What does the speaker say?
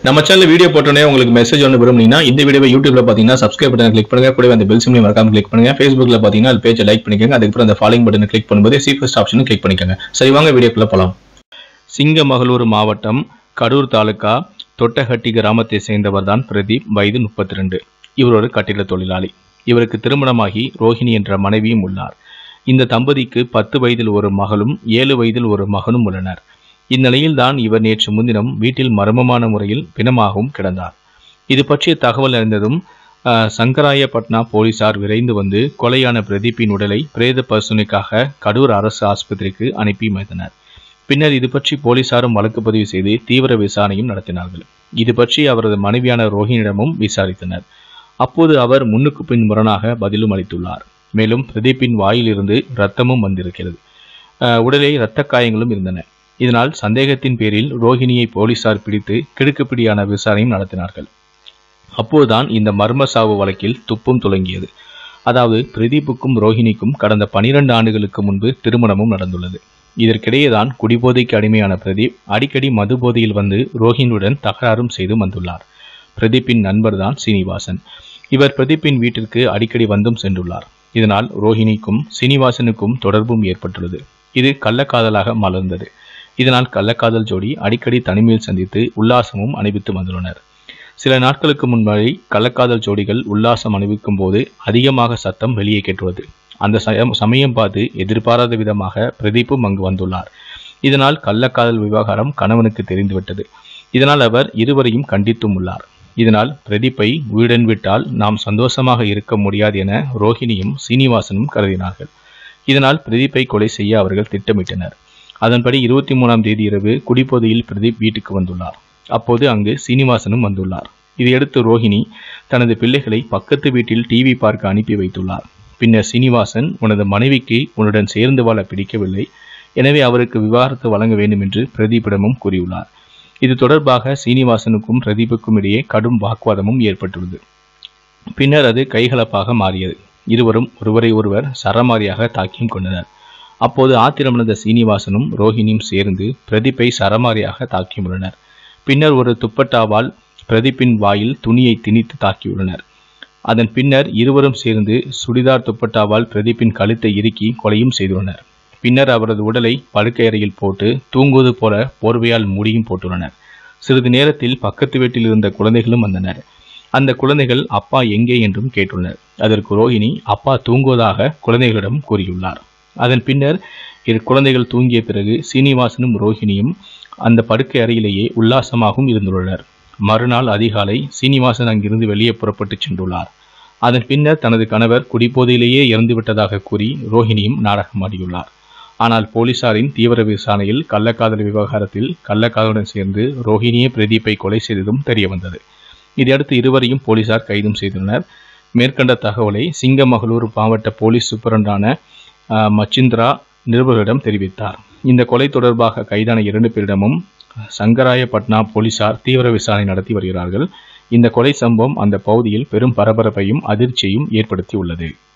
நம்ம channel video போட்டோன்னே உங்களுக்கு மெசேஜ் ஒன்று விரும்புனீங்கன்னா இந்த வீடியோவை யூடியூப்ல பார்த்தீங்கன்னா சப்ஸ்கிரைப் பட்டன் கிளிக் பண்ணுங்க கூடவே அந்த பெல் சிம்லையும் மறக்காம கிளிக் பண்ணுங்க ஃபேஸ்புக்ல பார்த்தீங்கன்னா அது பேஜை லைக் பண்ணிக்கோங்க அதுக்கப்புறம் அந்த ஃபாலோயிங் பட்டனை கிளிக் பண்ணும்போது சி ஃபர்ஸ்ட் ஆப்ஷனும் கிளிக் பண்ணிக்கோங்க சரி வாங்க வீடியோக்குள்ள போலாம் சிங்கமகளூர் மாவட்டம் கடூர் தாலுகா தொட்டஹட்டி கிராமத்தை சேர்ந்தவர் தான் பிரதீப் வயது முப்பத்தி ரெண்டு இவர் ஒரு கட்டிட தொழிலாளி இவருக்கு திருமணமாகி ரோஹிணி என்ற மனைவியும் உள்ளார் இந்த தம்பதிக்கு பத்து வயதில் ஒரு மகளும் ஏழு வயதில் ஒரு மகனும் உள்ளனர் இந்நிலையில்தான் இவர் நேற்று முன்தினம் வீட்டில் மர்மமான முறையில் பிணமாகவும் கிடந்தார் இது பற்றிய தகவல் அறிந்ததும் ஆஹ், சங்கராயப்பட்னா போலீசார் விரைந்து வந்து கொலையான பிரதீப்பின் உடலை பிரேத பரிசோதனைக்காக கடூர் அரசு ஆஸ்பத்திரிக்கு அனுப்பி வைத்தனர் பின்னர் இது பற்றி போலீசாரும் வழக்கு பதிவு செய்து தீவிர விசாரணையும் நடத்தினார்கள் இது பற்றி அவரது மனைவியான ரோஹினிடமும் விசாரித்தனர் அப்போது அவர் முன்னுக்கு பின் முரணாக பதிலும் அளித்துள்ளார் மேலும் பிரதீப்பின் வாயிலிருந்து இரத்தமும் வந்திருக்கிறது ஆஹ், உடலில் இரத்த காயங்களும் இருந்தன இதனால் சந்தேகத்தின் பேரில் ரோஹிணியை போலீசார் பிடித்து கிடுக்குப்பிடியான விசாரணையும் நடத்தினார்கள் அப்போதுதான் இந்த மர்ம சாவு வழக்கில் துப்பும் துலங்கியது அதாவது பிரதீப்புக்கும் ரோஹிணிக்கும் கடந்த பனிரெண்டு ஆண்டுகளுக்கு முன்பு திருமணமும் நடந்துள்ளது இதற்கிடையேதான் குடிபோதைக்கு அடிமையான பிரதீப் அடிக்கடி மது போதையில் வந்து ரோஹிணியுடன் தகராறும் செய்து வந்துள்ளார் பிரதீப்பின் நண்பர்தான் சீனிவாசன் இவர் பிரதீப்பின் வீட்டிற்கு அடிக்கடி வந்தும் சென்றுள்ளார் இதனால் ரோஹிணிக்கும் சீனிவாசனுக்கும் தொடர்பும் ஏற்பட்டுள்ளது இது கள்ளக்காதலாக மலர்ந்தது இதனால் கள்ளக்காதல் ஜோடி அடிக்கடி தனிமையில் சந்தித்து உல்லாசமும் அனுபவித்து வந்துள்ளனர் சில நாட்களுக்கு முன்வரை கள்ளக்காதல் ஜோடிகள் உல்லாசம் அனுபவிக்கும் போது அதிகமாக சத்தம் வெளியே கேட்டுள்ளது அந்த சயம் சமயம் பார்த்து எதிர்பாராத விதமாக பிரதீப்பும் அங்கு வந்துள்ளார் இதனால் கள்ளக்காதல் விவகாரம் கணவனுக்கு தெரிந்துவிட்டது இதனால் அவர் இருவரையும் கண்டித்தும் உள்ளார் இதனால் பிரதீப்பை உயிருடன் விட்டால் நாம் சந்தோஷமாக இருக்க முடியாது என ரோஹிணியும் சீனிவாசனும் கருதினார்கள் இதனால் பிரதீப்பை கொலை செய்ய அவர்கள் திட்டமிட்டனர் அதன்படி இருபத்தி மூணாம் தேதி இரவு குடிபோதையில் பிரதீப் வீட்டுக்கு வந்துள்ளார் அப்போது அங்கு சீனிவாசனும் வந்துள்ளார் இதையடுத்து ரோஹிணி தனது பிள்ளைகளை பக்கத்து வீட்டில் டிவி பார்க்க அனுப்பி வைத்துள்ளார் பின்னர் சீனிவாசன் உனது மனைவிக்கு உன்னுடன் சேர்ந்து வாழ பிடிக்கவில்லை எனவே அவருக்கு விவாகரத்து வழங்க வேண்டும் என்று பிரதீப்பிடமும் கூறியுள்ளார் இது தொடர்பாக சீனிவாசனுக்கும் பிரதீப்புக்கும் இடையே கடும் வாக்குவாதமும் ஏற்பட்டுள்ளது பின்னர் அது கைகலப்பாக மாறியது இருவரும் ஒருவரை ஒருவர் சரமாரியாக தாக்கியும் கொண்டனர் அப்போது ஆத்திரமடைந்த சீனிவாசனும் ரோஹிணியும் சேர்ந்து பிரதீப்பை சரமாரியாக தாக்கியுள்ளனர் பின்னர் ஒரு துப்பட்டாவால் பிரதீப்பின் வாயில் துணியை திணித்து தாக்கியுள்ளனர் அதன் பின்னர் இருவரும் சேர்ந்து சுடிதார் துப்பட்டாவால் பிரதீப்பின் கழுத்தை இறுக்கி கொலையும் செய்துள்ளனர் பின்னர் அவரது உடலை படுக்கை அறையில் போட்டு தூங்குவது போல போர்வையால் மூடியும் போட்டுள்ளனர் சிறிது நேரத்தில் பக்கத்து வீட்டில் இருந்த குழந்தைகளும் வந்தனர் அந்த குழந்தைகள் அப்பா எங்கே என்றும் கேட்டுள்ளனர் அதற்கு ரோஹிணி அப்பா தூங்குவதாக குழந்தைகளிடம் கூறியுள்ளார் அதன் பின்னர் இரு குழந்தைகள் தூங்கிய பிறகு சீனிவாசனும் ரோஹிணியும் அந்த படுக்கை அறையிலேயே உல்லாசமாகவும் இருந்துள்ளனர் மறுநாள் அதிகாலை சீனிவாசன் அங்கிருந்து வெளியே புறப்பட்டு சென்றுள்ளார் அதன் பின்னர் தனது கணவர் குடிபோதையிலேயே இறந்துவிட்டதாக கூறி ரோஹிணியும் நாடகமாடியுள்ளார் ஆனால் போலீசாரின் தீவிர விசாரணையில் கள்ளக்காதல் விவகாரத்தில் கள்ளக்காதலுடன் சேர்ந்து ரோஹிணியே பிரதீப்பை கொலை செய்ததும் தெரியவந்தது இதையடுத்து இருவரையும் போலீசார் கைதும் செய்துள்ளனர் மேற்கண்ட தகவலை சிங்கமகளூர் மாவட்ட போலீஸ் சூப்பரண்டான ஆஹ், மச்சிந்திரா நிருபர்களிடம் தெரிவித்தார் இந்த கொலை தொடர்பாக கைதான இரண்டு பேரிடமும் சங்கராயப்பட்னா போலீசார் தீவிர விசாரணை நடத்தி வருகிறார்கள் இந்த கொலை சம்பவம் அந்த பகுதியில் பெரும் பரபரப்பையும் அதிர்ச்சியையும் ஏற்படுத்தியுள்ளது